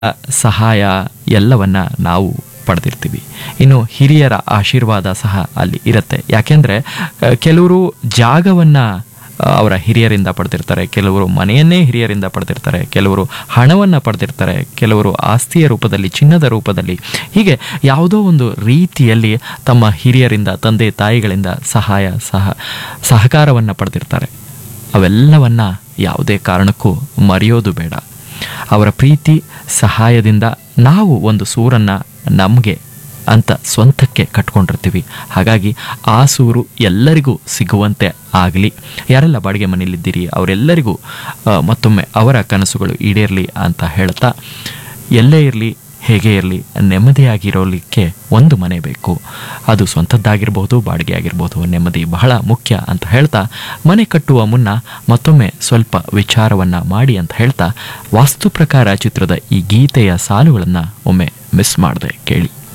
ಸಹಾಯ ಎಲ್ಲವನ್ನ ನಾವು ಪಡೆದಿರ್ತೀವಿ ಇನ್ನು ಹಿರಿಯರ ಆಶೀರ್ವಾದ ಸಹ ಅಲ್ಲಿ ಇರುತ್ತೆ ಯಾಕೆಂದ್ರೆ ಆ, ಕೆಲವರು ಜಾಗವನ್ನ ಆ, ಅವರ ಹಿರಿಯರಿಂದ ಪಡೆದಿರ್ತಾರೆ ಕೆಲವರು ಮನೆಯನ್ನೇ ಹಿರಿಯರಿಂದ ಪಡೆದಿರ್ತಾರೆ ಕೆಲವರು ಹಣವನ್ನು ಪಡೆದಿರ್ತಾರೆ ಕೆಲವರು ಆಸ್ತಿಯ ರೂಪದಲ್ಲಿ ಚಿನ್ನದ ರೂಪದಲ್ಲಿ ಹೀಗೆ ಯಾವುದೋ ಒಂದು ರೀತಿಯಲ್ಲಿ ತಮ್ಮ ಹಿರಿಯರಿಂದ ತಂದೆ ತಾಯಿಗಳಿಂದ ಸಹಾಯ ಸಹ ಸಹಕಾರವನ್ನು ಪಡೆದಿರ್ತಾರೆ ಅವೆಲ್ಲವನ್ನ ಯಾವುದೇ ಕಾರಣಕ್ಕೂ ಮರೆಯೋದು ಬೇಡ ಅವರ ಪ್ರೀತಿ ಸಹಾಯದಿಂದ ನಾವು ಒಂದು ಸೂರನ್ನ ನಮಗೆ ಅಂತ ಸ್ವಂತಕ್ಕೆ ಕಟ್ಕೊಂಡಿರ್ತೀವಿ ಹಾಗಾಗಿ ಆ ಸೂರು ಎಲ್ಲರಿಗೂ ಸಿಗುವಂತೆ ಆಗಲಿ ಯಾರೆಲ್ಲ ಬಾಡಿಗೆ ಮನೆಯಲ್ಲಿದ್ದೀರಿ ಅವರೆಲ್ಲರಿಗೂ ಆ, ಮತ್ತೊಮ್ಮೆ ಅವರ ಕನಸುಗಳು ಈಡೇರಲಿ ಅಂತ ಹೇಳ್ತಾ ಎಲ್ಲೇ ಇರಲಿ ಹೇಗೆ ಇರಲಿ ನೆಮ್ಮದಿಯಾಗಿರೋಲಿಕ್ಕೆ ಒಂದು ಮನೆ ಬೇಕು ಅದು ಸ್ವಂತದ್ದಾಗಿರ್ಬೋದು ಬಾಡಿಗೆ ಆಗಿರ್ಬೋದು ನೆಮ್ಮದಿ ಬಹಳ ಮುಖ್ಯ ಅಂತ ಹೇಳ್ತಾ ಮನೆ ಕಟ್ಟುವ ಮುನ್ನ ಮತ್ತೊಮ್ಮೆ ಸ್ವಲ್ಪ ವಿಚಾರವನ್ನ ಮಾಡಿ ಅಂತ ಹೇಳ್ತಾ ವಾಸ್ತು ಪ್ರಕಾರ ಚಿತ್ರದ ಈ ಗೀತೆಯ ಸಾಲುಗಳನ್ನು ಒಮ್ಮೆ ಮಿಸ್ ಮಾಡಿದೆ ಕೇಳಿ